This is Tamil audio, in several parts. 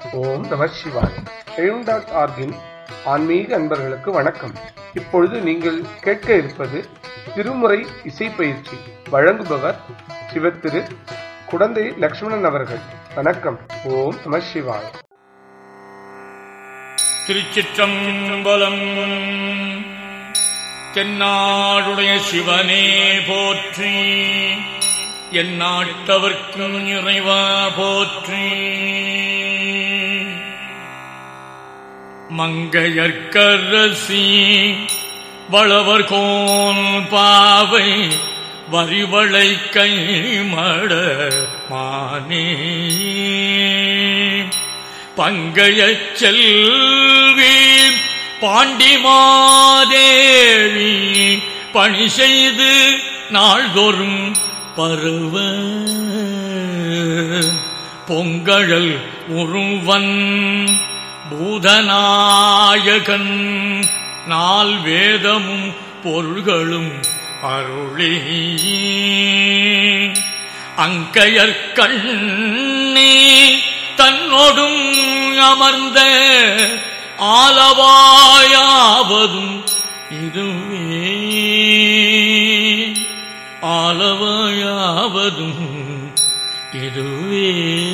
ஓம் நம சிவாய் எழும் டாட் ஆர்கின் ஆன்மீக அன்பர்களுக்கு வணக்கம் இப்பொழுது நீங்கள் கேட்க இருப்பது திருமுறை இசை பயிற்சி வழங்குபவர் சிவத்திரு குடந்தை லக்ஷ்மணன் அவர்கள் வணக்கம் ஓம் நம சிவாய் திருச்சிற்றம்பலம் தென்னாடுடைய சிவனே போற்றி என் நாட்டவர்க்கும் இறைவா போற்றி மங்கையர்க்கரசி வளவர் கோன் பாவை வரிவளை கை மட மானே பங்கைய செல்வி பாண்டிமாதேவி பணி செய்து நாள்தோறும் பருவ பொங்கழல் உருவன் பூதநாயகன் நால் வேதமும் பொருள்களும் அருளி அங்கையர் கண்ணே தன்னோடும் அமர்ந்த ஆலவாயாவதும் இதுவே ஆலவாயாவதும் இதுவே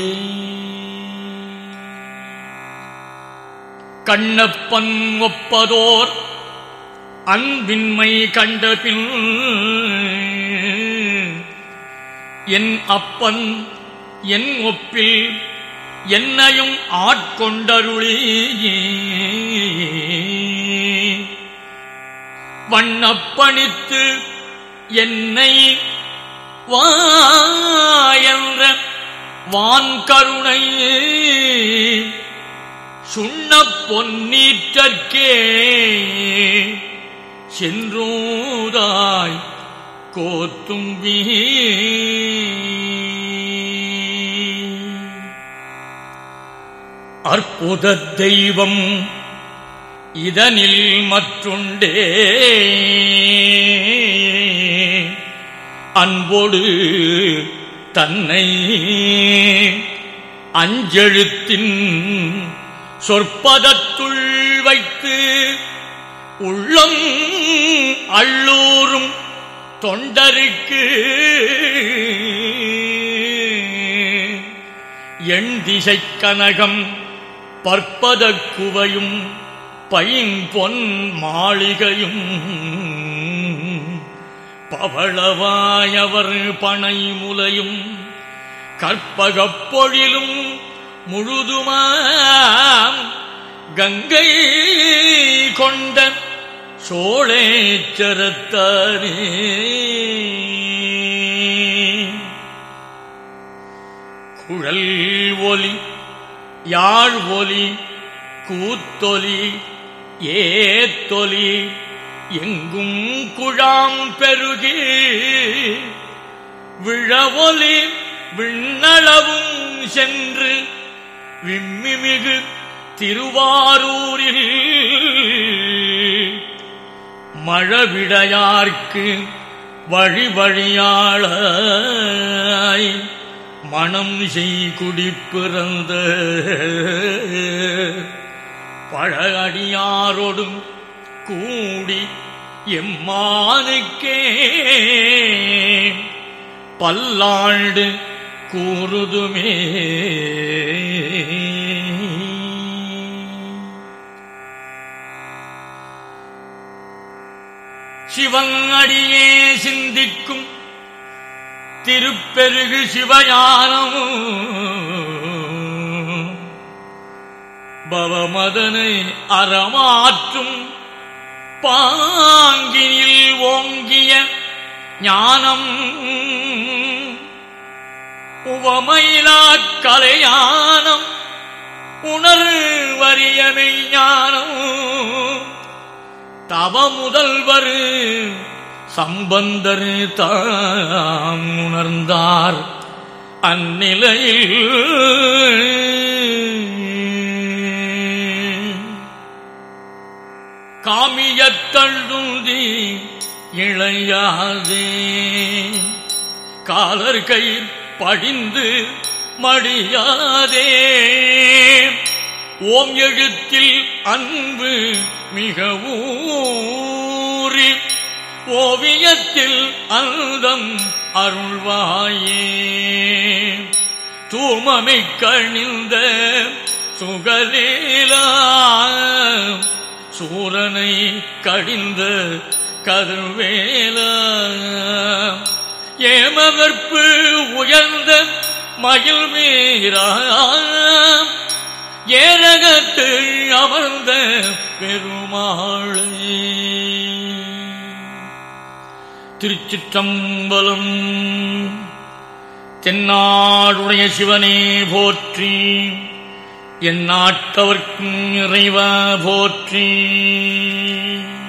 கண்ணப்பன் ஒப்பதோர் அன்பின்மை கண்டபின் என் அப்பன் என் ஒப்பில் என்னையும் ஆட்கொண்டருளி வண்ணப்பணித்து என்னை வா என்ற வான்கருணை சுண்ண பொன்னீற்றற்கே சென்றூதாய் கோத்தும்பி அற்புத தெய்வம் இதனில் மற்றுண்டே அன்போடு தன்னை அஞ்செழுத்தின் சொற்பதத்துள் வைத்து உள்ளம் அள்ளூரும் தொண்டருக்கு எண் திசை கனகம் பற்பத குவையும் பைம்பொன் மாளிகையும் பவளவாயவர் பனை முலையும் கற்பகப் பொழிலும் முழுதுமாம் கங்கை கொண்ட சோழேச்சரத்தாரே குழல் ஒலி யாழ் ஒலி கூத்தொலி ஏத்தொலி எங்கும் குழாம் பெருகி விழவொலி விண்ணளவும் சென்று விம்மிமிகு திருவாரூரில் மழவிடையார்க்கு வழி வழியாளாய் மணம் செய் குடி பிறந்த பழகடியாரோடும் கூடி எம்மானுக்கே பல்லாண்டு கூறுதுமே சிவங்கடியே சிந்திக்கும் திருப்பெருகு சிவஞானம் பவமதனை அறமாற்றும் பாங்கினில் ஓங்கிய ஞானம் உவமையிலாக் கலையானம் உணர்வறியமை ஞானம் தவ முதல்வர் சம்பந்தர் தாம் உணர்ந்தார் அந்நிலையில் காமியத்தழுதி இளையாதே காலர் கயிர் படிந்து மடியாதே ஓம் எழுத்தில் அன்பு மிக ஊறி ஓவியத்தில் அந்தம் அருள்வாயே தூமமை கணிந்த சுகலீலா சூரனை கடிந்த கதிர்வேலா ஏமவர்ப்பு உயர்ந்த மயில் வீரா ஏரகத்து அமர்ந்த பெருமாளே திருச்சிற்றம்பலம் தென்னாடுடைய சிவனே போற்றி என் நாட்டவர்க்கும் இறைவா போற்றி